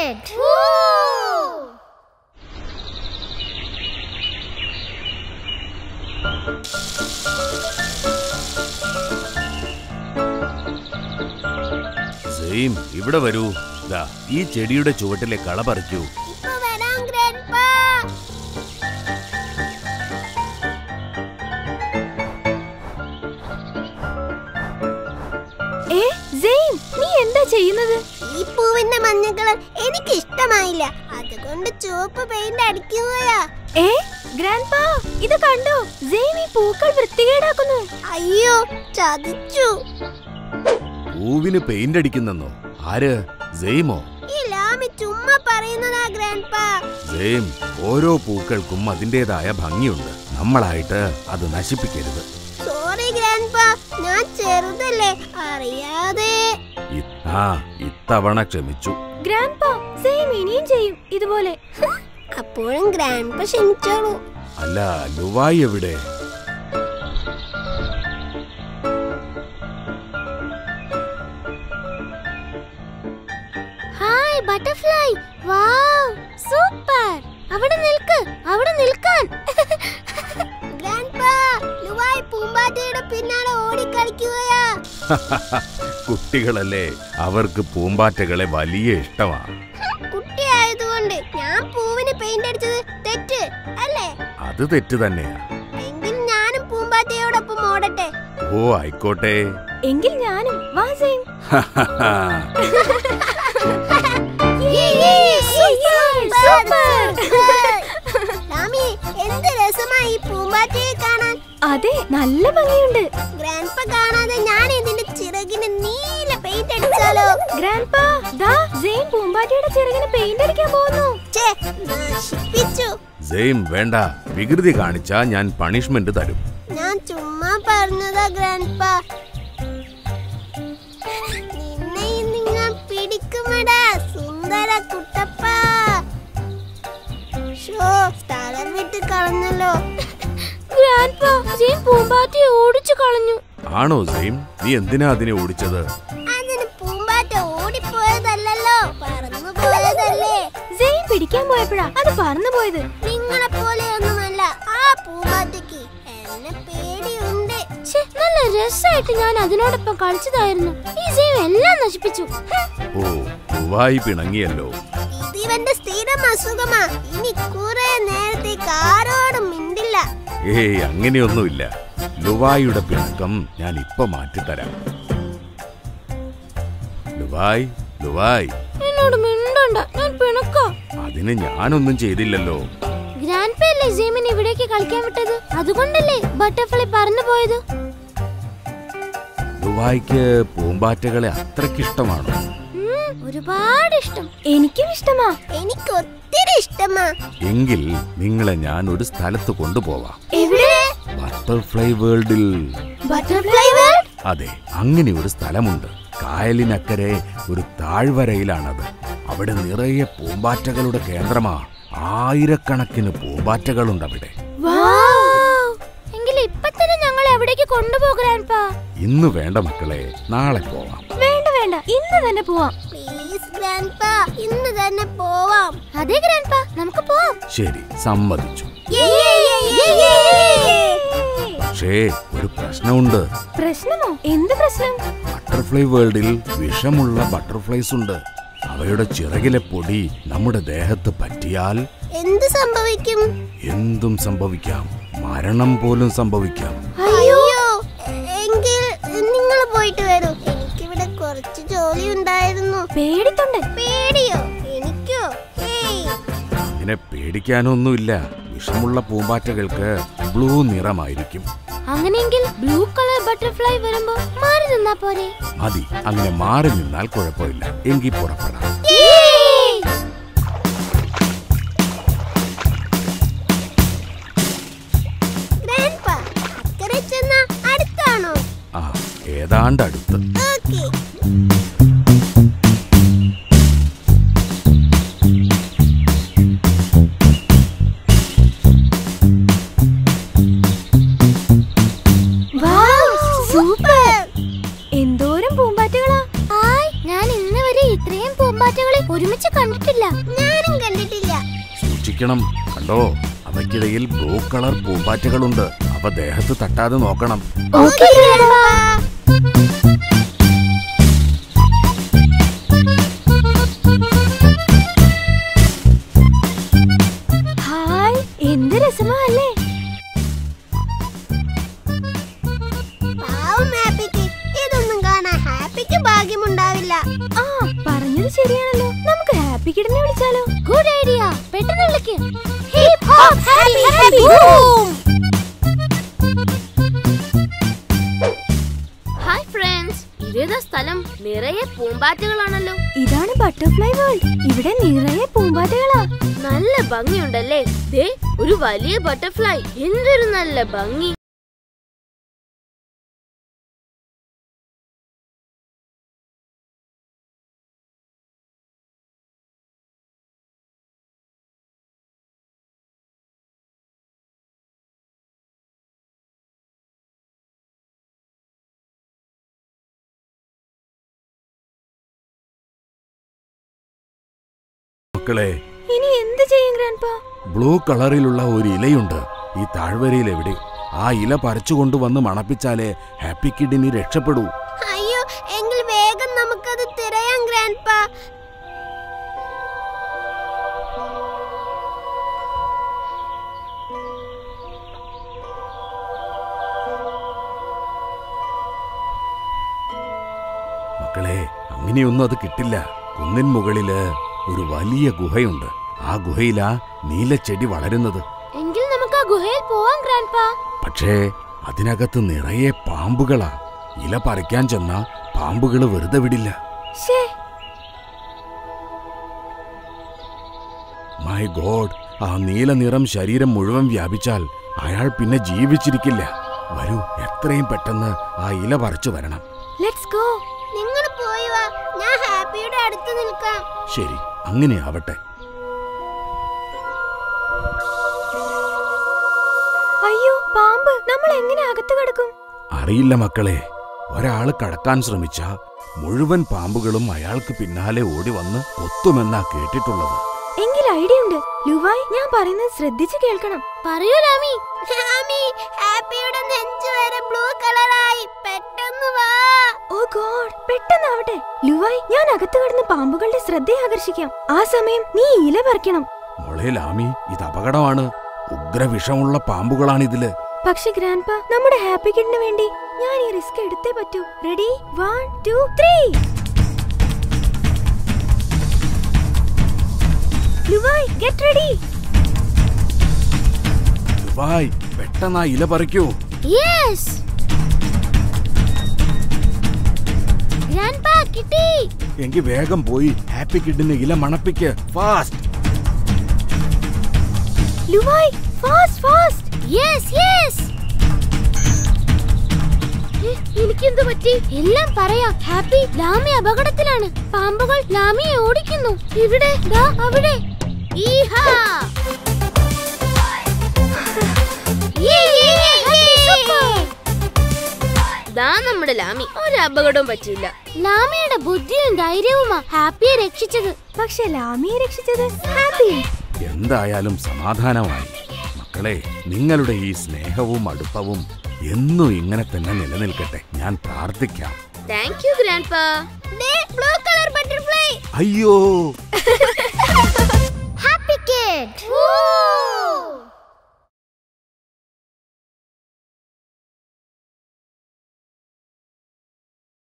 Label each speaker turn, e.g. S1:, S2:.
S1: it!
S2: Same ഇവിടെ വരൂ ദാ ഈ ചെടിയുടെ ചുവട്ടിലെ കള പറിക്കൂ
S1: ഇപ്പൊ വരാം ഗ്രാൻഡ്പാ
S3: ഏ സെയിം നീ എന്താ ചെയ്യുന്നത്
S1: ഈ പൂവിന്റെ മഞ്ഞ കളർ എനിക്ക് ഇഷ്ടമായില്ല അതുകൊണ്ട് ചുവപ്പ് പെയിന്റ് അടിക്കുകയാ
S3: ഏ ഗ്രാൻഡ്പാ ഇത് കണ്ടോ സെയിം ഈ പൂക്കൾ വൃത്തികേടാക്കുന്നു
S1: അയ്യോ ചതിച്ചു
S2: പൂവിന് പെയിന്റ് അടിക്കുന്നെന്നോ ആര് സെയിമോ
S1: ഈ ലാമി ചുമ്മാ പറയുന്നതാ ഗ്രാൻഡ്പാ
S2: സെയിം ഓരോ പൂക്കൾക്കും അതിൻ്റെതായ ഭംഗിയുണ്ട് നമ്മളായിട്ട് അത് നശിപ്പിക്കരുത്
S1: സോറി ഗ്രാൻഡ്പാ ഞാൻ ചെറുതല്ലേ അറിയാതെ
S2: ഇ- ആ ഇത്തവണ ക്ഷമിച്ചു
S3: ഗ്രാൻഡ്പാ സെയിം ഇനിയും ചെയ്യും ഇതുപോലെ
S1: അപ്പോഴും ഗ്രാൻഡ്പ ക്ഷമിച്ചോളൂ
S2: അല്ല ലുവായി എവിടെ
S1: ഹായ് ബട്ടർഫ്ലൈ വാവ് സൂപ്പർ അവിടെ നിൽക്ക് അവിടെ നിൽക്കാൻ ഗ്രാൻഡ്പാ ലുവായ് പൂമ്പാറ്റയുടെ പിന്നാലെ ഓടിക്കളിക്കുകയാ
S2: കുട്ടികളല്ലേ അവർക്ക് പൂമ്പാറ്റകളെ വലിയ ഇഷ്ടമാണ്
S1: കുട്ടിയായതുകൊണ്ട് ഞാൻ പൂവിന് പെയിന്റ് അടിച്ചത് തെറ്റ് അല്ലേ
S2: അത് തെറ്റ് തന്നെയാ
S1: എങ്കിൽ ഞാനും പൂമ്പാറ്റയോടൊപ്പം ഓടട്ടെ
S2: ഓ ആയിക്കോട്ടെ
S3: എങ്കിൽ ഞാനും വാ സെയിം
S1: ലാമി എന്ത് രസമായി ഈ പൂമ്പാറ്റയെ കാണാൻ
S3: അതെ നല്ല ഭംഗിയുണ്ട്
S1: ഗ്രാൻഡ്പ കാണാതെ ഞാൻ ഇതിന്റെ ചിറകിന് നീല പെയിന്റ് അടിച്ചാലോ
S3: ഗ്രാൻഡ്പാ ദാ സെയിം പൂമ്പാറ്റയുടെ ചിറകിന് പെയിന്റ് അടിക്കാൻ പോകുന്നു
S1: ഛേ, നശിപ്പിച്ചു
S2: സെയിം വേണ്ട വികൃതി കാണിച്ചാ ഞാൻ പണിഷ്മെന്റ് തരും
S1: ഞാൻ ചുമ്മാ പറഞ്ഞതാ ഗ്രാൻഡ്പ നിന്നെ ഇന്ന് ഞാൻ പിടിക്കുമടാ സുന്ദര കുട്ടപ്പ ഷോ സ്ഥലം വിട്ട് കളഞ്ഞല്ലോ
S3: ഗ്രാൻഡ്പാ സെയിം പൂമ്പാറ്റയെ ഓടിച്ചു കളഞ്ഞു
S2: ആണോ സെയിം നീ എന്തിനാ അതിനെ ഓടിച്ചത്
S1: അതിന് പൂമ്പാറ്റ ഓടിപ്പോയതല്ലല്ലോ പറന്നു പോയതല്ലേ
S3: സെയിം പിടിക്കാൻ പോയപ്പോഴാ അത് പറന്നു പോയത്
S1: നിങ്ങളെ പോലെയൊന്നുമല്ല ആ പൂമ്പാറ്റയ്ക്ക് എന്നെ പേടിയുണ്ട്
S3: ഛെ, നല്ല രസമായിട്ട് ഞാൻ അതിനോടൊപ്പം കളിച്ചതായിരുന്നു ഈ സെയിം എല്ലാം നശിപ്പിച്ചു
S2: ഓ ലുവായി പിണങ്ങിയല്ലോ
S1: ഇത് ഇവന്റെ സ്ഥിരം അസുഖമാ ഇനി കുറെ നേരത്തേക്ക് ആരോടും മിണ്ടില്ല
S2: ഏയ് അങ്ങനെയൊന്നുമില്ല ലുവായിയുടെ പിണക്കം ഞാൻ ഇപ്പൊ മാറ്റിത്തരാം ലുവായ് ലുവായ്
S3: എന്നോട് മിണ്ടണ്ട ഞാൻ പിണക്കോ
S2: അതിന് ഞാനൊന്നും ചെയ്തില്ലല്ലോ
S3: ഗ്രാൻഡ് അല്ലേ സെയിമിനെ ഇവിടേക്ക് കളിക്കാൻ വിട്ടത് അതുകൊണ്ടല്ലേ ബട്ടർഫ്ലൈ പറന്നു പോയത്
S2: ലുവായ്ക്ക് പൂമ്പാറ്റകളെ അത്രക്കിഷ്ടമാണോ
S3: ഉം, ഒരുപാട് ഇഷ്ടം എനിക്കും ഇഷ്ടമാ
S1: എനിക്ക് ഒത്തിരി ഇഷ്ടമാ
S2: എങ്കിൽ നിങ്ങളെ ഞാൻ ഒരു സ്ഥലത്ത് കൊണ്ടുപോവാം
S3: എവിടെ
S2: ബട്ടർഫ്ലൈ വേൾഡിൽ
S3: ബട്ടർഫ്ലൈ വേൾഡ്
S2: അതെ അങ്ങനെ ഒരു സ്ഥലമുണ്ട് കായലിനക്കരെ ഒരു താഴ്വരയിലാണത് അവിടെ നിറയെ പൂമ്പാറ്റകളുടെ കേന്ദ്രമാ ആയിരക്കണക്കിന് പൂമ്പാറ്റകളുണ്ട് അവിടെ
S3: എങ്കിൽ ഇപ്പൊ തന്നെ ഞങ്ങൾ എവിടേക്ക് കൊണ്ടുപോകാൻപാ
S2: ഇന്ന് വേണ്ട മക്കളെ നാളെ പോവാം
S3: വേണ്ട വേണ്ട ഇന്ന് തന്നെ പോവാം
S1: പ്ലീസ് ഗ്രാൻഡ്പ ഇന്ന് തന്നെ പോവാം
S3: അതെ ഗ്രാൻഡ്പാ നമുക്ക് പോവാം
S2: ശരി സമ്മതിച്ചു പക്ഷേ ഒരു പ്രശ്നമുണ്ട്
S3: പ്രശ്നമോ എന്ത് പ്രശ്നം
S2: ബട്ടർഫ്ലൈ വേൾഡിൽ വിഷമുള്ള ബട്ടർഫ്ലൈസ് ഉണ്ട് അവയുടെ ചിറകിലെ പൊടി നമ്മുടെ ദേഹത്ത് പറ്റിയാൽ
S1: എന്ത് സംഭവിക്കും
S2: എന്തും സംഭവിക്കാം മരണം പോലും സംഭവിക്കാം
S1: അയ്യോ എങ്കിൽ നിങ്ങൾ പോയിട്ട് വരൂ എനിക്കിവിടെ കുറച്ച് ജോലി ഉണ്ടായിരുന്നു
S3: പേടിത്തൊണ്ട്
S1: പേടിയോ എനിക്കോ ഏയ്
S2: അങ്ങനെ പേടിക്കാനൊന്നുമില്ല വിഷമുള്ള പൂമ്പാറ്റകൾക്ക് ബ്ലൂ നിറമായിരിക്കും
S3: അങ്ങനെയെങ്കിൽ ബ്ലൂ കളർ ബട്ടർഫ്ലൈ വരുമ്പോ മാറി നിന്നാ പോരെ
S2: മതി അങ്ങനെ മാറി നിന്നാൽ കുഴപ്പമില്ല എങ്കിൽ പുറപ്പെടാം
S1: ഗ്രാൻഡ്പ അക്കരെ ചെന്ന അടുത്താണോ
S2: ആ ഏതാണ്ട് അടുത്ത്
S1: ഓക്കേ
S3: സൂപ്പർ എന്തോരം പൂമ്പാറ്റകളാ ഹായ് ഞാൻ ഇന്ന് വരെ ഇത്രയും പൂമ്പാറ്റകളെ ഒരുമിച്ച് കണ്ടിട്ടില്ല
S1: ഞാനും കണ്ടിട്ടില്ല
S2: സൂക്ഷിക്കണം കണ്ടോ അവയ്ക്കിടയിൽ ബ്ലൂ കളർ പൂമ്പാറ്റകളുണ്ട് അവ ദേഹത്ത് തട്ടാതെ നോക്കണം
S3: ഓക്കേ ഗ്രാൻഡ്പാ ഹായ് എന്ത് രസമാ അല്ലേ
S1: പാവം ഹാപ്പിക്ക് ഇതൊന്നും കാണാൻ ഹാപ്പിക്ക് ഭാഗ്യമുണ്ടാവില്ല
S3: ആ പറഞ്ഞത് ശരിയാണല്ലോ നമുക്ക് ഹാപ്പി കിഡനെ വിളിച്ചാലോ ഗുഡ് ഐഡിയ പെട്ടെന്ന് വിളിക്ക് hip hop happy happy boom
S4: hi friends ഇതേതാ സ്ഥലം നിറയെ പൂമ്പാറ്റകളാണല്ലോ
S3: ഇതാണ് ബട്ടർഫ്ലൈ വേൾഡ് ഇവിടെ നിറയെ പൂമ്പാറ്റകളാ
S4: നല്ല ഭംഗിയുണ്ടല്ലേ ദേ ഒരു വലിയ ബട്ടർഫ്ലൈ എന്തൊരു നല്ല ഭംഗി
S2: മക്കളെ
S3: ഇനി എന്ത് ചെയ്യും ഗ്രാൻഡ്പാ
S2: ബ്ലൂ കളറിലുള്ള ഒരു ഇലയുണ്ട് ഈ താഴ്വരയിൽ എവിടെ ആ ഇല പറിച്ചു കൊണ്ടുവന്ന് മണപ്പിച്ചാലേ ഹാപ്പി കിഡിനി രക്ഷപ്പെടൂ
S1: അയ്യോ എങ്കിൽ വേഗം നമുക്കത് തിരയാം ഗ്രാൻഡ്പാ
S2: മക്കളെ അങ്ങനെയൊന്നും അത് കിട്ടില്ല കുന്നിൻ മുകളില് ഒരു വലിയ ഗുഹയുണ്ട് ആ ഗുഹയിലാ നീലച്ചെടി വളരുന്നത്
S3: എങ്കിൽ നമുക്ക് ആ ഗുഹയിൽ പോവാം ഗ്രാൻഡ്പാ
S2: പക്ഷേ അതിനകത്ത് നിറയെ പാമ്പുകളാ ഇല പറിക്കാൻ ചെന്ന പാമ്പുകൾ വെറുതെ വിടില്ല
S3: ശേ
S2: മൈ ഗോഡ് ആ നീല നിറം ശരീരം മുഴുവൻ വ്യാപിച്ചാൽ അയാൾ പിന്നെ ജീവിച്ചിരിക്കില്ല വരൂ എത്രയും പെട്ടെന്ന് ആ ഇല പറിച്ചു വരണം
S3: ലെറ്റ്സ് ഗോ
S1: നിങ്ങൾ പോയി വാ ഞാൻ ഹാപ്പിയുടെ അടുത്ത് നിൽക്കാം
S2: ശരി അങ്ങനെ ആവട്ടെ
S3: അയ്യോ പാമ്പ് നമ്മൾ എങ്ങനെ അകത്ത് കിടക്കും
S2: അറിയില്ല മക്കളെ ഒരാള് കടക്കാൻ ശ്രമിച്ച മുഴുവൻ പാമ്പുകളും അയാൾക്ക് പിന്നാലെ ഓടി വന്ന് കൊത്തുമെന്നാ കേട്ടിട്ടുള്ളത്
S3: എങ്കിൽ ഐഡിയ ഉണ്ട് ലുവായ് ഞാൻ പറയുന്നത് ശ്രദ്ധിച്ചു കേൾക്കണം പറയൂ രാമി
S1: ഹാമി ഹാപ്പിയുടെ നെഞ്ച് വരെ ബ്ലൂ കളറായി പെട്ടെന്ന് വാ
S3: ഓ ഗോഡ് പെട്ടെന്നാവട്ടെ ലുവായ് ഞാൻ അകത്ത് കിടന്ന് പാമ്പുകളുടെ ശ്രദ്ധ ആകർഷിക്കാം ആ സമയം നീ ഇല പറിക്കണം
S2: മോളെ ലാമി ഇത് അപകടമാണ് ഉഗ്രവിഷമുള്ള പാമ്പുകളാണിതില്
S3: പക്ഷെ ഗ്രാൻഡ്പ നമ്മുടെ ഹാപ്പി കിഡിന് വേണ്ടി ഞാൻ ഈ റിസ്ക് എടുത്തേ പറ്റൂ റെഡി വൺ ടു ത്രീ ലുവായ് ഗെറ്റ് റെഡി
S2: വായ് പെട്ടെന്ന് ആ ഇല പറിക്കൂ
S3: യെസ് ഗ്രാൻഡ്പ കിട്ടി
S2: എങ്കി വേഗം പോയി ഹാപ്പി കിഡിന് ഇല മണപ്പിക്ക് ഫാസ്റ്റ്
S3: ലുവായ് ഫാസ്റ്റ് ഫാസ്റ്റ് യെസ് യെസ് എനിക്കെന്ത് പറ്റി എല്ലാം പറയാം ഹാപ്പി ലാമി അപകടത്തിലാണ് പാമ്പുകൾ ലാമിയെ ഓടിക്കുന്നു ഇവിടെ ദാ അവിടെ ഈഹാ യേ, യേ, യേ, ഹാപ്പി സൂപ്പർ.
S4: ദാ നമ്മുടെ ലാമി ഒരു അപകടവും പറ്റിയില്ല
S3: ലാമിയുടെ ബുദ്ധിയും ധൈര്യവുമാ ഹാപ്പിയെ രക്ഷിച്ചത് പക്ഷെ ലാമിയെ രക്ഷിച്ചത് ഹാപ്പി
S2: എന്തായാലും സമാധാനമായി മക്കളെ നിങ്ങളുടെ ഈ സ്നേഹവും അടുപ്പവും എന്നും ഇങ്ങനെ തന്നെ നിലനിൽക്കട്ടെ ഞാൻ പ്രാർത്ഥിക്കാം
S4: thank you grand
S1: blue colour butterfly
S2: അയ്യോ